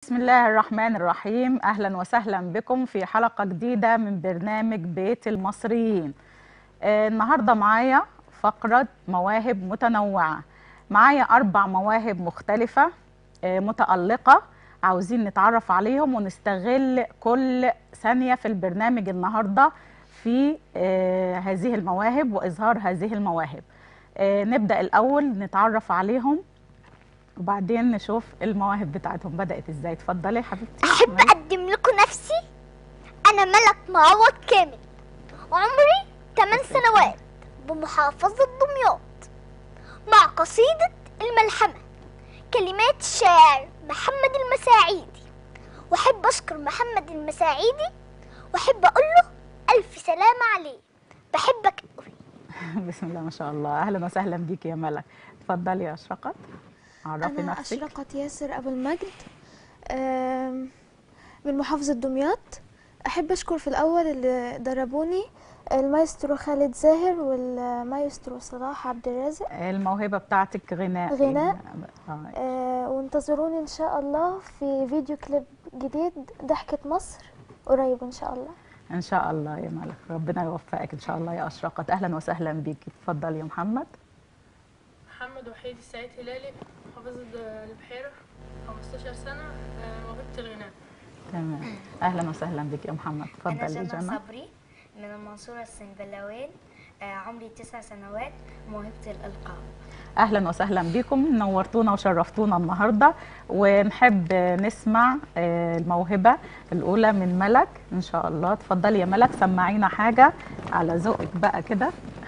بسم الله الرحمن الرحيم اهلا وسهلا بكم في حلقه جديده من برنامج بيت المصريين آه النهارده معايا فقره مواهب متنوعه معايا اربع مواهب مختلفه آه متالقه عاوزين نتعرف عليهم ونستغل كل ثانيه في البرنامج النهارده في آه هذه المواهب واظهار هذه المواهب آه نبدا الاول نتعرف عليهم وبعدين نشوف المواهب بتاعتهم بدأت ازاي اتفضلي يا حبيبتي أحب أقدم لكم نفسي أنا ملك معوض كامل عمري 8 سنوات بمحافظة دمياط مع قصيدة الملحمة كلمات الشاعر محمد المساعيدي وأحب أشكر محمد المساعيدي وأحب أقول له ألف سلام عليه بحبك أوي بسم الله ما شاء الله اهلا وسهلا بيك يا ملك اتفضلي يا اشرقت عرفي أنا نفسك أشرقت ياسر أبو المجد آم، من محافظة دمياط أحب أشكر في الأول اللي دربوني المايسترو خالد زاهر والمايسترو صلاح عبد الرازق الموهبه بتاعتك غناء غناء. آه. آه، وانتظروني إن شاء الله في فيديو كليب جديد ضحكة مصر قريب إن شاء الله ان شاء الله يا ملك ربنا يوفقك ان شاء الله يا اشرقت اهلا وسهلا بيكي اتفضلي يا محمد محمد وحيد السعيد هلالي محافظة البحيرة 15 سنة آه، موهبة الغناء تمام اهلا وسهلا بك يا محمد أنا اتفضلي جنى جنى صبري من المنصورة السنبلاوين آه، عمري تسع سنوات موهبة الإلقاء اهلا وسهلا بكم نورتونا وشرفتونا النهارده ونحب نسمع آه، الموهبه الاولى من ملك ان شاء الله اتفضلي يا ملك سمعينا حاجه على ذوقك بقى كده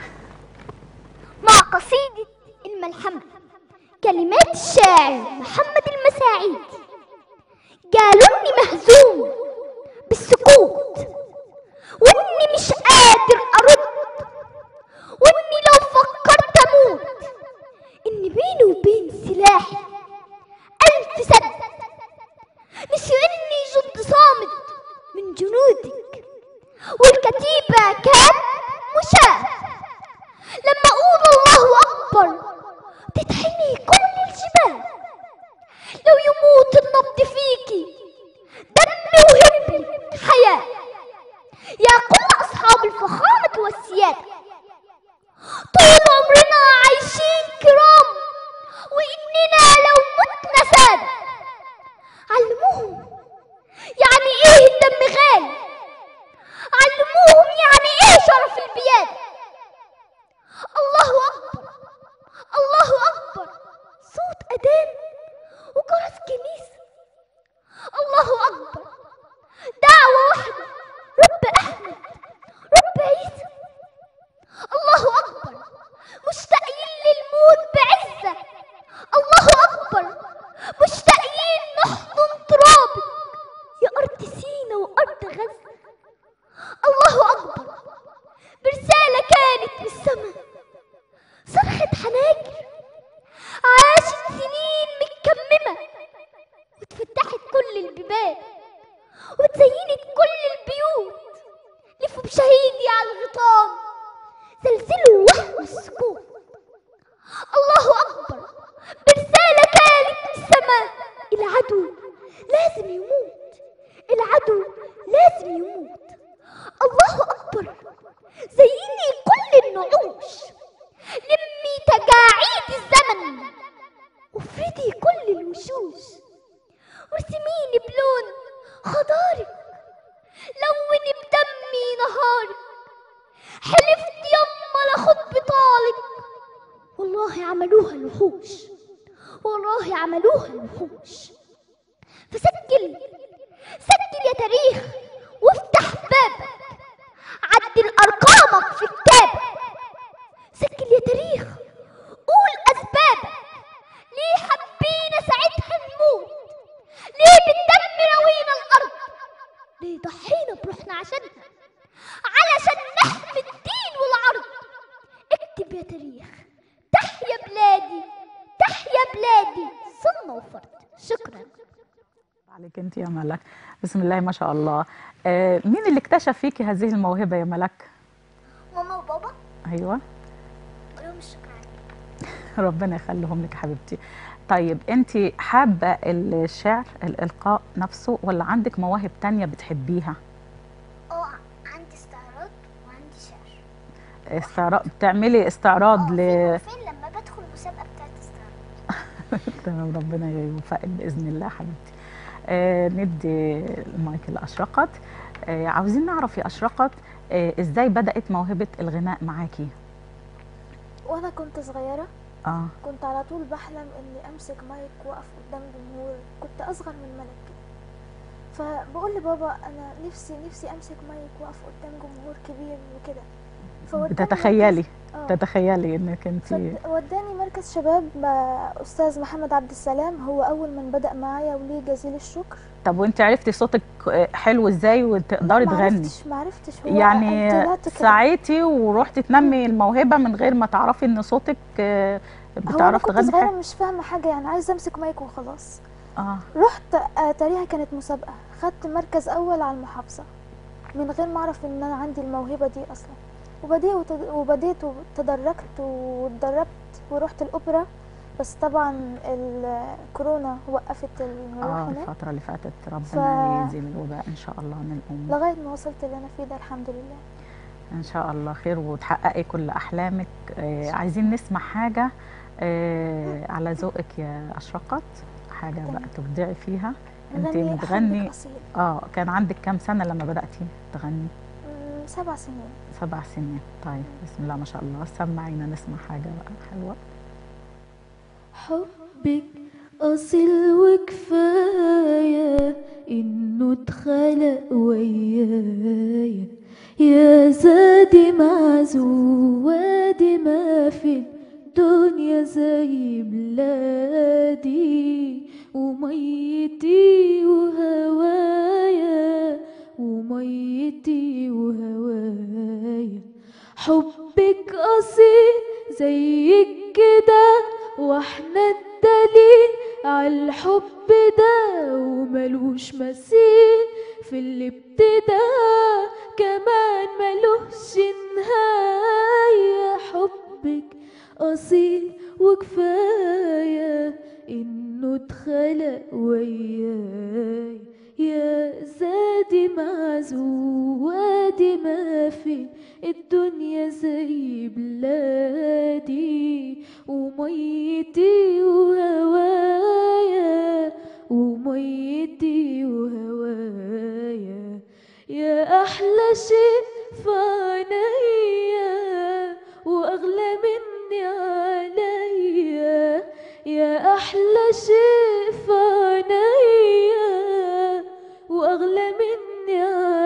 مع قصيدة الملحمة كلمات الشاعر محمد المساعيد قالوا اني مهزوم بالسكوت واني مش قادر ارد واني لو فكرت اموت ان بيني وبين سلاحي الف سد نسيوا اني جند صامد من جنودك والكتيبة كان مشاة لما اقول الله اكبر تتحني كل الجبال لو يموت النبض فيكي دم وهب حياة يا كل اصحاب الفخامة والسيادة طول عمرنا عايشين كرام واننا لو متنا سادة علموهم يعني ايه الدم غالي علموهم يعني ايه شرف البياده الله أكبر الله أكبر صوت أذان وجرس كنيسة الله أكبر دعوة واحدة رب أحمد رب عيسى الله أكبر مشتاقين للموت بعزة الله أكبر مشتاقين نحضن ترابك يا أرض سينا وأرض غزة الله أكبر برسالة كانت من السماء صرخة حناجر عاشت سنين متكممة واتفتحت كل البيبان واتزينت كل البيوت لفوا بشهيدي على الغيطان زلزلوا وهم السكوت الله أكبر برسالة كانت من السماء العدو لازم يموت العدو لازم يموت الله أكبر زيني كل النعوش لمي تجاعيد الزمن وافردي كل الوشوش وارسميني بلون خضارك لوني بدمي نهارك حلفت يما لاخد بطالك والله عملوها الوحوش والله عملوها الوحوش فسجل سجل يا تاريخ وافتح بابك عدل ارقامك في كتابك سجل يا تاريخ قول اسبابك ليه حبينا ساعتها نموت ليه بالدم روينا الارض ليه ضحينا بروحنا عشانها علشان نحمي الدين والعرض اكتب يا تاريخ تحيا بلادي تحيا بلادي صنة وفرد شكرا عليك انت يا ملك بسم الله ما شاء الله آه مين اللي اكتشف فيكي هذه الموهبه يا ملك ماما وبابا ايوه قولهم الشكر عليك ربنا يخليهم لك يا حبيبتي طيب انت حابه الشعر الالقاء نفسه ولا عندك مواهب تانية بتحبيها اه عندي استعراض وعندي شعر استعراض بتعملي استعراض اه ل فين وفين لما بدخل المسابقه بتاعت استعراض تمام ربنا يوفقك باذن الله حبيبتي آه ندي المايك لاشرقت آه عاوزين نعرف يا اشرقت آه ازاي بدات موهبه الغناء معاكي وانا كنت صغيره اه كنت على طول بحلم اني امسك مايك واقف قدام جمهور كنت اصغر من ملك كده فبقول لبابا انا نفسي نفسي امسك مايك واقف قدام جمهور كبير وكده فوداني بتتخيلي مركز- آه. تتخيلي انك انت فد- وداني مركز شباب مع استاذ محمد عبد السلام هو اول من بدا معايا وليه جزيل الشكر طب وانت عرفتي صوتك آه، حلو ازاي وتقدري تغني معرفتش معرفتش هو يعني طلعت كده. سعيتي ورحتي تنمي الموهبه من غير ما تعرفي ان صوتك آه، هو انا بتعرف كنت تغني صغيره حاجه مش فاهمه حاجه يعني عايزه امسك مايك وخلاص اه رحت آه، تاريخ كانت مسابقه خدت مركز اول على المحافظه من غير ما اعرف ان انا عندي الموهبه دي اصلا وبديت وتد- وبديت وتدرجت واتدربت ورحت الاوبرا بس طبعا الكورونا وقفت المروح اه هناك الفتره اللي فاتت ربنا ف- يزيل الوباء ان شاء الله عن الامه لغايه ما وصلت اللي انا فيه ده الحمد لله ان شاء الله خير وتحققي كل احلامك آه عايزين نسمع حاجه آه على ذوقك يا اشرقت حاجه بقى تمام. تبدعي فيها انت غني بتغني أحبك أصيل. اه كان عندك كام سنه لما بداتي تغني مم، سبع سنين سبع سنين طيب بسم الله ما شاء الله سمعينا نسمع حاجه بقى حلوه حبك أصيل وكفاية إنه اتخلق ويايا يا زادي مع زوادي ما في الدنيا زي بلادي وميتي وهوايا وميتي وهوايا حبك أصيل زيك كده واحنا الدليل عالحب ده وملوش مثيل في اللي ابتدى كمان ملوش نهاية حبك أصيل وكفاية إنه اتخلق وياي يا زادي مع زوادي ما في الدنيا زي بلادي وميتي وهوايا وميتي وهوايا يا أحلى شيء في عينيا وأغلى مني عليا يا أحلى شيء في عينيا وأغلى مني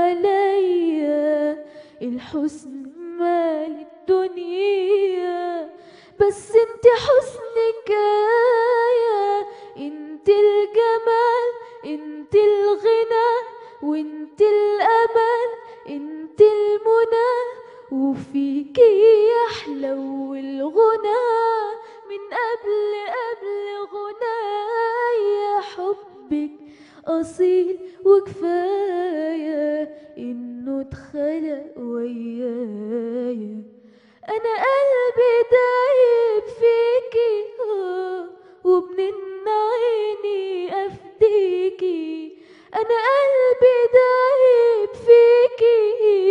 عليا الحسن مال الدنيا بس انت حسنك آية انت الجمال انت الغنى وانت الأمل انت المنى وفيكي يحلو الغنى من قبل قبل غنايا حبك أصيل وكفاية إنه اتخلق ويايا أنا قلبي دايب فيكي آه، وبنن عيني أفديكي أنا قلبي دايب فيكي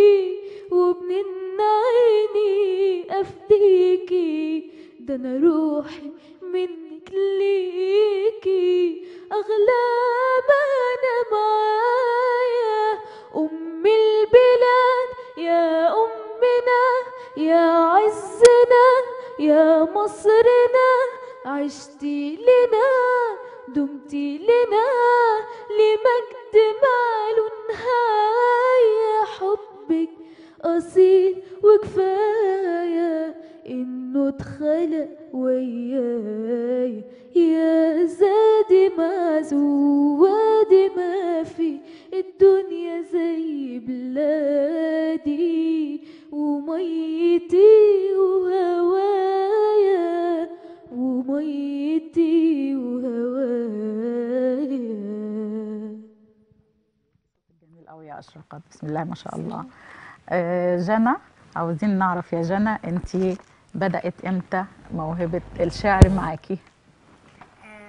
وبنن عيني أفديكي ده أنا روحي منك ليكي أغلى ما أنا معايا أم البلاد يا أمنا يا عزنا يا مصرنا عشتي لنا دمتي لنا لمجد ماله نهاية حبك أصيل وكفاية إنه اتخلق وياي يا زادي مع زوادي ما في الدنيا زي بلادي وميتي وهوايا وميتي وهوايا جميل قوي يا اشرقت بسم الله ما شاء الله آه جنى عاوزين نعرف يا جنى انت بدات امتى موهبه الشعر معاكي آه،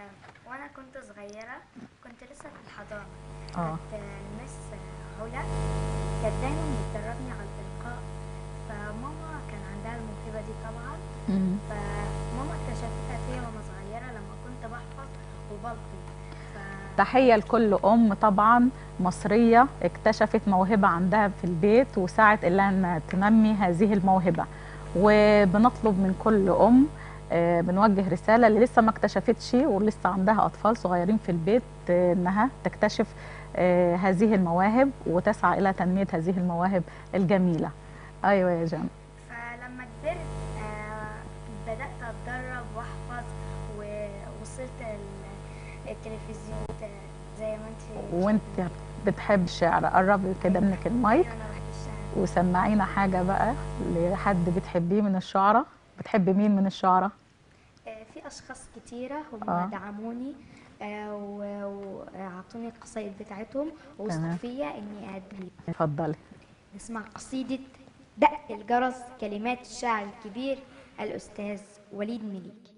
اه كانت المس علا كانت دايما بتدربني على الإلقاء فماما كان عندها الموهبة دي طبعا مم. فماما اكتشفتها فيا وأنا صغيرة لما كنت بحفظ وبلقي ف... تحية لكل أم طبعا مصرية اكتشفت موهبة عندها في البيت وسعت إلا أن تنمي هذه الموهبة وبنطلب من كل أم آه، بنوجه رسالة اللي لسه ما اكتشفتش ولسه عندها أطفال صغيرين في البيت آه، إنها تكتشف آه، هذه المواهب وتسعى إلى تنمية هذه المواهب الجميلة أيوة يا جان فلما كبرت آه، بدأت أتدرب وأحفظ ووصلت ال- التلفزيون ت- زي ما انت وانت بتحب الشعر قربي كده منك المايك أنا بحب الشعر وسمعينا حاجة بقى لحد بتحبيه من الشعراء بتحبي مين من الشعراء آه، في أشخاص كتيرة هم آه. دعموني آه، و- وأعطوني القصايد بتاعتهم ووثقوا تمام. فيا إني أدري اتفضلي نسمع قصيدة دق الجرس كلمات الشاعر الكبير الأستاذ وليد مليكي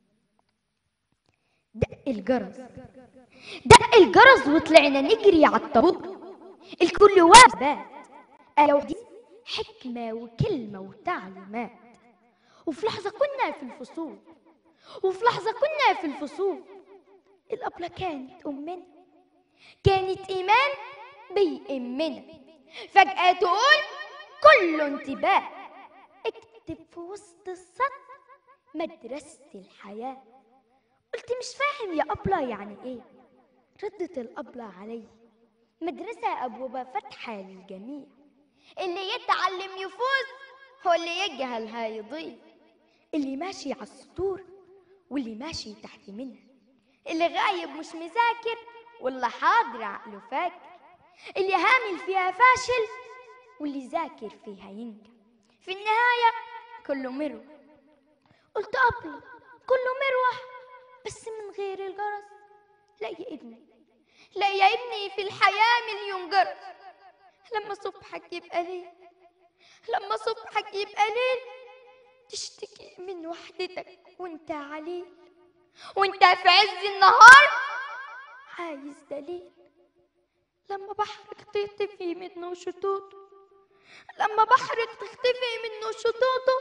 دق الجرس دق الجرس وطلعنا نجري على الطابور الكل واقف بات آية وحديث حكمة وكلمة وتعليمات وفي لحظة كنا في الفصول وفي لحظة كنا في الفصول الأبلة كانت أمنا كانت إيمان بيأمنا فجأة تقول كله انتباه اكتب في وسط السطر مدرسة الحياة قلت مش فاهم يا أبلة يعني إيه ردت الأبلة علي مدرسة أبوابها فاتحة للجميع اللي يتعلم يفوز هو اللي يجهل هيضيع اللي ماشي على السطور واللي ماشي تحت منها اللي غايب مش مذاكر واللي حاضر عقله فاكر اللي هامل فيها فاشل واللي ذاكر فيها ينجح في النهاية كله مروح قلت أبلة كله مروح بس من غير الجرس لا يا ابني لا يا ابني في الحياة مليون جرس لما صبحك يبقى ليل لما صبحك يبقى ليل تشتكي من وحدتك وانت عليل وانت في عز النهار عايز دليل لما بحرك تختفي منه شطوطه لما بحرك تختفي منه شطوطه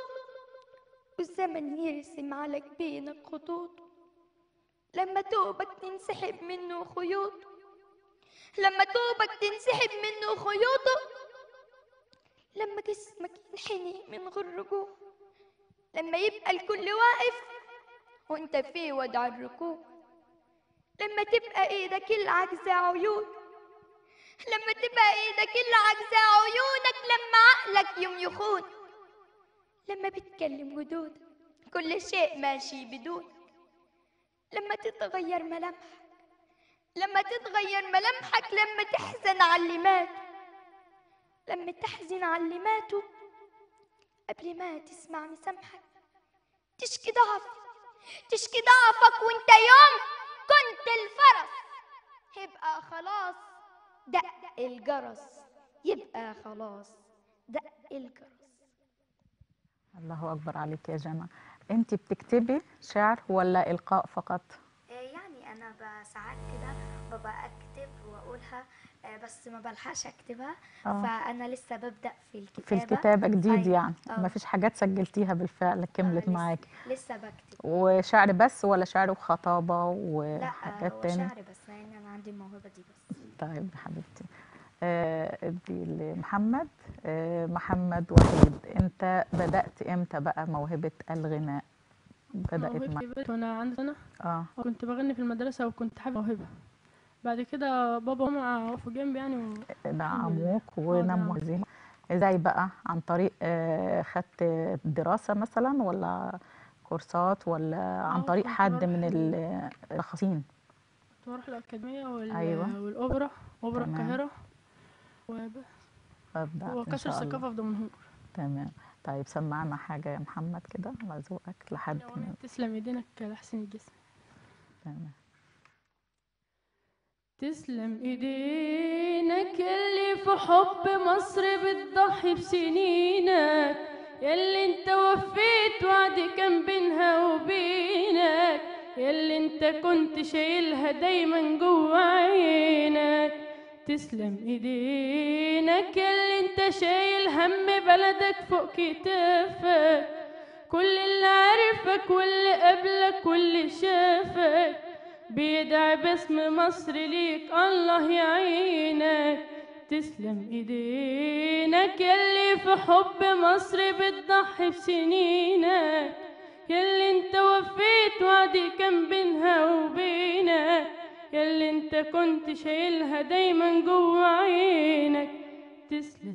والزمن يرسم على جبينك خطوطه لما توبك تنسحب منه خيوطه لما توبك تنسحب منه خيوطه لما جسمك ينحني من غير رجوع لما يبقى الكل واقف وانت في وضع الركوع لما تبقى ايدك العجزة عيون لما تبقى ايدك العجزة عيونك لما عقلك يوم يخون لما بتكلم جدودك كل شيء ماشي بدون لما تتغير ملامحك لما تتغير ملامحك لما تحزن على اللي مات لما تحزن على اللي ماتوا قبل ما تسمع مسامحك تشكي ضعفك تشكي ضعفك وانت يوم كنت الفرس يبقى خلاص دق الجرس يبقى خلاص دق الجرس الله أكبر عليك يا جنى أنت بتكتبي شعر ولا إلقاء فقط يعني انا ب- ساعات كده ببقى اكتب واقولها آه، بس ما بلحقش اكتبها آه. فانا لسه ببدا في الكتابه في الكتابة جديد أيوة. يعني آه. ما فيش حاجات سجلتيها بالفعل كملت لسه- معاكي لسه بكتب وشعر بس ولا شعر وخطابة لا وحاجات هو تاني شعر بس يعني انا عندي الموهبه دي بس طيب يا حبيبتي آه، ادي لمحمد آه، محمد وحيد انت بدأت امتى بقى موهبة الغناء بدأت موهبتي مع بدأت وانا عندي سنة اه وكنت بغني في المدرسة وكنت حابة موهبة بعد كده بابا وماما وقفوا جنبي يعني و... دعموك آه، ونموا دعموا. هذه ازاي بقى عن طريق آه، خدت دراسة مثلا ولا كورسات ولا عن آه، طريق كنت حد بروح من ال- ال- الرقاصين كنت بروح الأكاديمية وال... أيوة. والأوبرا أوبرا تمام. القاهرة وب... أبدأ إن وكسر شاء الله. الثقافة في دمنهور تمام طيب سمعنا حاجة يا محمد كده على ذوقك لحد ما تسلم ايدينك لحسن الجسم تمام تسلم ايدينك اللي في حب مصر بتضحي بسنينك ياللي انت وفيت وعد كان بينها وبينك ياللي انت كنت شايلها دايما جوا عينك تسلم ايدينك اللي انت شايل هم بلدك فوق كتافك كل اللي عارفك واللي قبلك واللي شافك بيدعي باسم مصر ليك الله يعينك تسلم ايدينك يلي في حب مصر بتضحي بسنينك يلي انت وفيت وعدي كان بينها وبينك يلي انت كنت شايلها دايما جوا عينك تسلم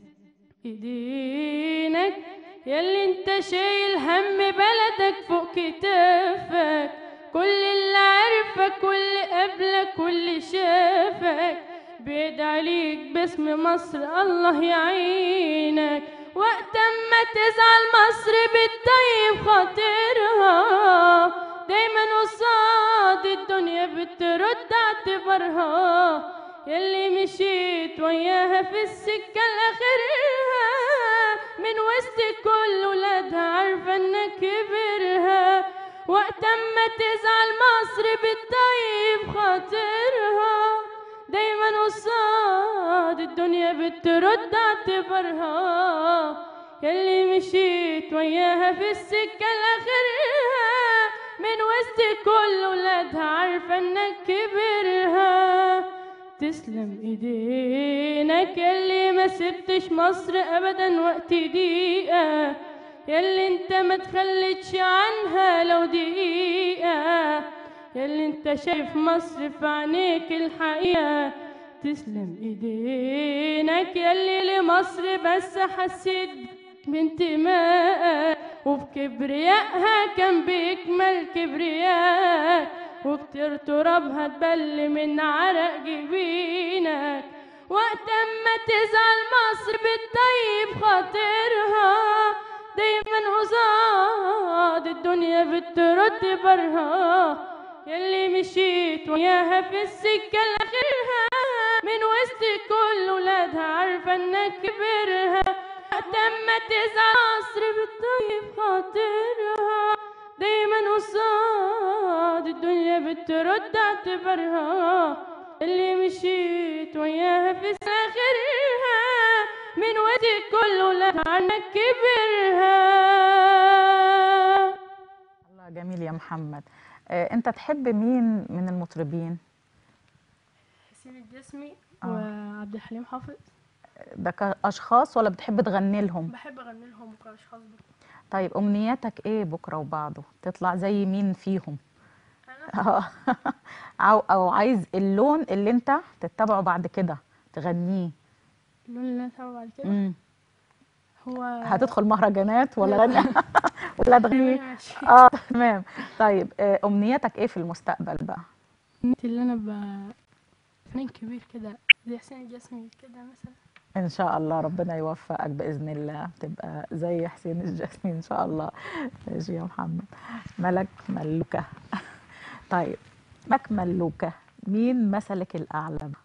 ايدينك يلي انت شايل هم بلدك فوق كتافك كل اللي عارفك واللي قبلك واللي شافك بيدعي ليك باسم مصر الله يعينك وقت ما تزعل مصر بتطيب خاطرها دايما قصاد الدنيا بترد اعتبارها يلي مشيت وياها في السكة لآخرها من وسط كل ولادها عارفة انك كبرها وقت ما تزعل مصر بتطيب خاطرها دايما قصاد الدنيا بترد اعتبارها يلي مشيت وياها في السكة لآخرها من وسط كل ولادها عارفة انك كبرها تسلم ايدينك يلي ما سبتش مصر ابدا وقت دقيقة يلي انت ما تخلتش عنها لو دقيقة يلي انت شايف مصر في عينيك الحقيقة تسلم ايدينك يلي لمصر بس حسيت بانتمائك وبكبريائها كان بيكمل كبريائك وكتير ترابها تبل من عرق جبينك وقت ما تزعل مصر بتطيب خاطرها دايما قصاد الدنيا بترد برها يلي مشيت وياها في السكة لآخرها من وسط كل ولادها عارفة انك كبرها وقت ما تزعل مصر بتطيب خاطرها دايما قصاد الدنيا بترد اعتبارها اللي مشيت وياها في آخرها من وقت كل ولادها عنك كبرها الله جميل يا محمد آه، انت تحب مين من المطربين حسين الجسمي آه. وعبد الحليم حافظ ده كاشخاص ولا بتحب تغني لهم بحب اغني لهم كاشخاص برضه طيب امنياتك ايه بكره وبعده تطلع زي مين فيهم انا او او عايز اللون اللي انت تتبعه بعد كده تغنيه اللون اللي انا سامعه بعد كده مم. هو هتدخل مهرجانات ولا غني ولا تغني ماشي اه تمام طيب آه، امنياتك ايه في المستقبل بقى انت اللي انا ب فنان كبير كده زي حسين الجسمي كده مثلا ان شاء الله ربنا يوفقك باذن الله تبقى زي حسين الجسمي ان شاء الله ماشي يا محمد ملك ملوكه طيب ملك ملوكه مين مثلك الاعلى بقى؟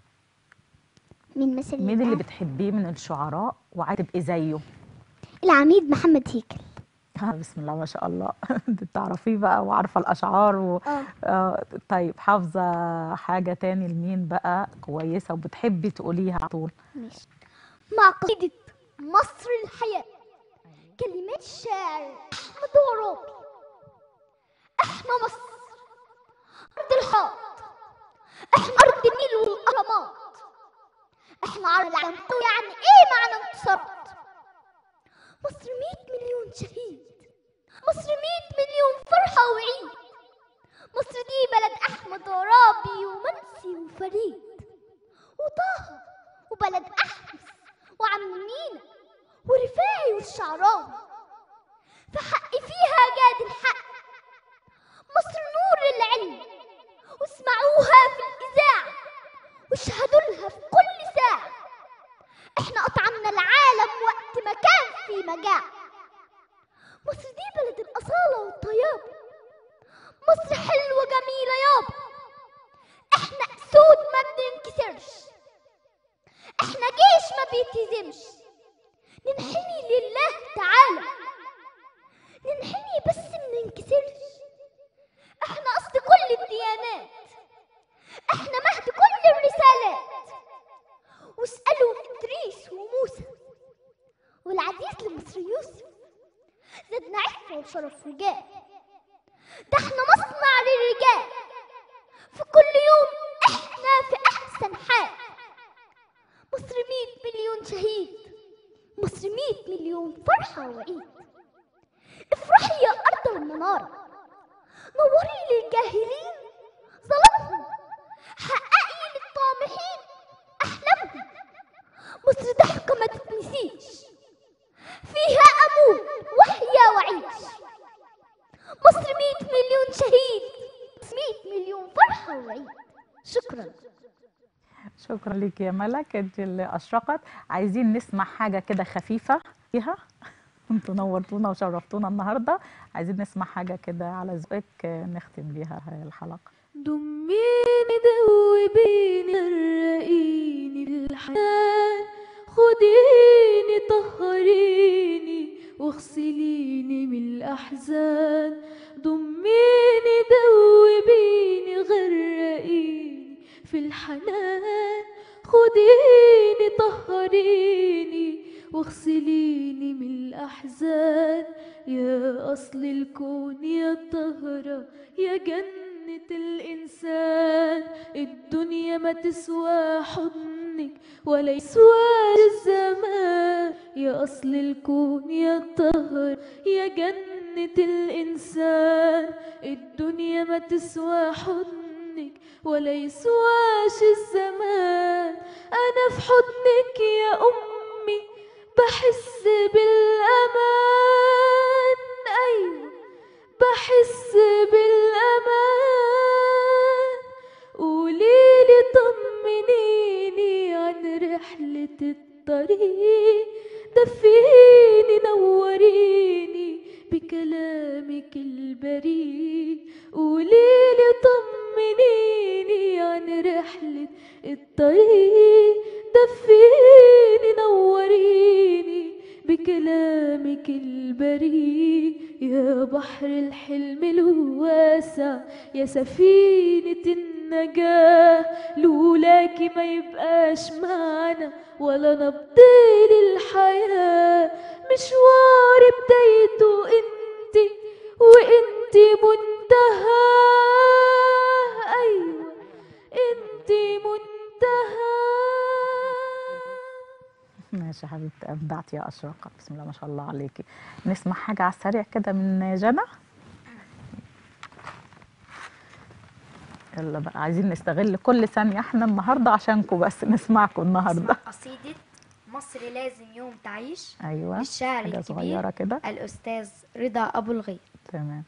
مين مثل مين اللي بتحبيه من الشعراء وعايز تبقي زيه العميد محمد هيكل آه بسم الله ما شاء الله انت بتعرفيه بقى وعارفه الاشعار و... اه آه طيب حافظه حاجه تاني لمين بقى كويسه وبتحبي تقوليها على طول ماشي مع قصيدة مصر الحياة كلمات الشاعر أحمد عرابي احنا مصر أرض الحائط احنا أرض النيل والأهرامات احنا عرض العالم قوي يعني ايه معنى انتصارات مصر مية مليون شهيد مصر مية مليون فرحة وعيد مصر دي بلد أحمد عرابي ومنسي وفريد وطه وبلد أحمس وعم مينا ورفاعي والشعراوي فحق فيها جاد الحق مصر نور العلم واسمعوها في الإذاعة واشهدوا لها في كل ساعة احنا أطعمنا العالم وقت ما كان في مجاعة مصر دي بلد الأصالة والطيابة مصر حلوة جميلة يابا احنا أسود ما بننكسرش احنا جيش ما بيتهزمش ننحني لله تعالى ننحني بس ما ننكسرش احنا اصل كل الديانات احنا مهد كل الرسالات واسألوا إدريس وموسى والعزيز لمصر يوسف زدنا عفة وشرف رجال ده احنا مصنع للرجال في كل يوم احنا في أحسن حال مصر مية مليون شهيد مصر مية مليون فرحة وعيد افرحي يا أرض المنارة نوري للجاهلين ظلمهم حققي للطامحين أحلامهم مصر ضحكة ما تتنسيش فيها أموت وأحيا وأعيش مصر مية مليون شهيد مية مليون فرحة وعيد شكرا شكرا لك يا ملك انت اللي اشرقت عايزين نسمع حاجه كده خفيفه فيها انتوا نورتونا وشرفتونا النهارده عايزين نسمع حاجه كده على ذوقك آه، نختم بيها الحلقه ضميني دوبيني غرقيني في الحنان خديني طهريني واغسليني من الأحزان ضميني دوبيني غرقيني في الحنان خديني طهريني واغسليني من الأحزان يا أصل الكون يا طهرة يا جنة الإنسان الدنيا ما تسوى حضنك ولا يسوى الزمان يا أصل الكون يا طهر يا جنة الإنسان الدنيا ما تسوى حضنك ولا يسواش الزمان أنا في حضنك يا أمي بحس بالأمان أيوة بحس بالأمان قوليلي طمنيني عن رحلة الطريق دفيني نوريني بكلامك البريء قوليلي طمنيني عن رحلة الطريق دفيني نوريني بكلامك البريء يا بحر الحلم الواسع يا سفينة النجاة لولاكي ما يبقاش معنا ولا نبضي للحياة مشوار بدايته انتي وانتي منتهى ايوه انتي منتهى ماشي يا حبيبتي ابدعتي يا اشرقه بسم الله ما شاء الله عليكي نسمع حاجه على السريع كده من جنى يلا بقى عايزين نستغل كل ثانيه احنا النهارده عشانكم بس نسمعكم النهارده قصيدة مصر لازم يوم تعيش ايوه للشاعر حاجه الكبير صغيره كده الأستاذ رضا أبو الغيط تمام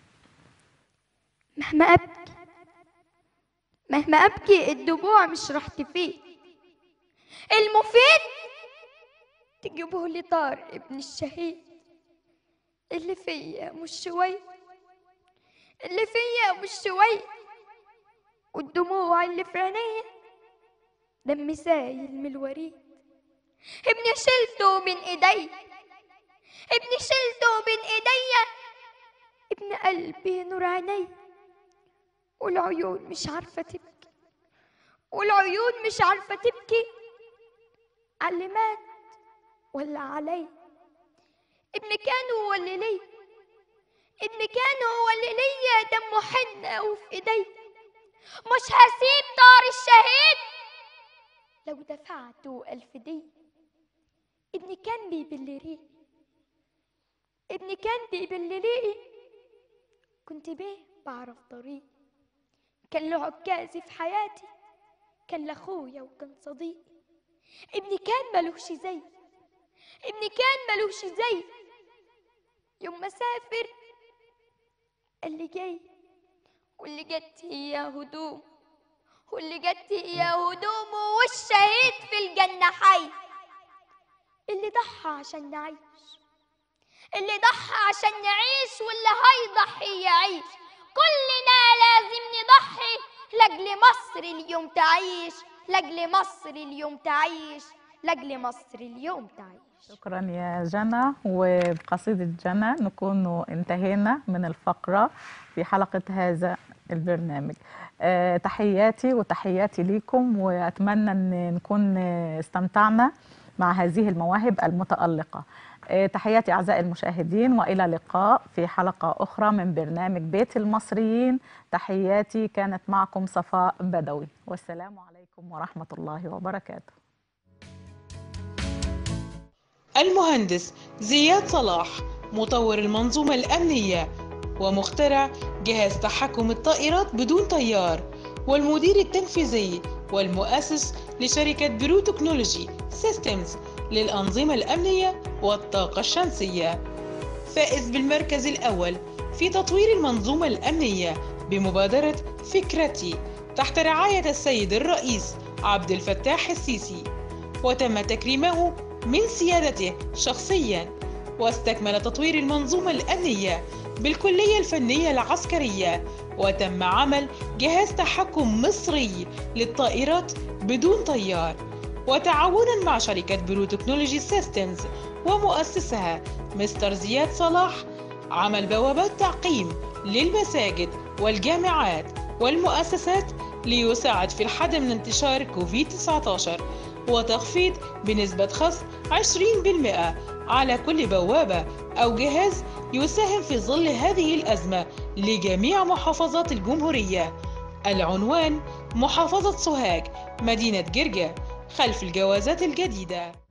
مهما أبكي مهما أبكي الدموع مش راح تفيد المفيد تجيبه لي طار ابن الشهيد اللي فيا مش شوي اللي فيا مش شوي والدموع اللي في عينيا دم سايل من الوريد ابني شلته من ايدي ابني شلته من ايديا ابن قلبي نور عيني والعيون مش عارفة تبكي والعيون مش عارفة تبكي على اللي مات ولا علي ابن كان هو اللي لي ابن كان هو اللي ليا دمه حنة وفي ايدي مش هسيب طار الشهيد لو دفعته ألف دي ابني كان بيبل ريقي ابني كان بيبل ريقي كنت بيه بعرف طريق كان له عكازي في حياتي كان لاخويا وكان صديقي ابني كان ملوش زي ابني كان ملوش زي يوم ما سافر اللي جاي واللي جت هي هدوم واللي جت هي هدومه والشهيد في الجنة حي اللي ضحى عشان نعيش اللي ضحى عشان نعيش واللي هيضحي يعيش كلنا لازم نضحي لاجل مصر اليوم تعيش لاجل مصر اليوم تعيش لاجل مصر اليوم تعيش شكرا يا جنى وبقصيدة جنى نكون انتهينا من الفقرة في حلقة هذا البرنامج آه، تحياتي وتحياتي ليكم وأتمنى أن نكون آه، استمتعنا مع هذه المواهب المتألقة آه، تحياتي أعزائي المشاهدين وإلى لقاء في حلقة أخرى من برنامج بيت المصريين تحياتي كانت معكم صفاء بدوي والسلام عليكم ورحمة الله وبركاته المهندس زياد صلاح مطور المنظومة الأمنية ومخترع جهاز تحكم الطائرات بدون طيار والمدير التنفيذي والمؤسس لشركة برو تكنولوجي سيستمز للأنظمة الأمنية والطاقة الشمسية فائز بالمركز الأول في تطوير المنظومة الأمنية بمبادرة فكرتي تحت رعاية السيد الرئيس عبد الفتاح السيسي وتم تكريمه من سيادته شخصيا واستكمل تطوير المنظومة الأمنية بالكلية الفنية العسكرية وتم عمل جهاز تحكم مصري للطائرات بدون طيار وتعاونا مع شركة برو تكنولوجي سيستمز ومؤسسها مستر زياد صلاح عمل بوابات تعقيم للمساجد والجامعات والمؤسسات ليساعد في الحد من انتشار كوفيد-19 وتخفيض بنسبة خصم 20% على كل بوابة أو جهاز يساهم في ظل هذه الأزمة لجميع محافظات الجمهورية العنوان محافظة سوهاج مدينة جرجا خلف الجوازات الجديدة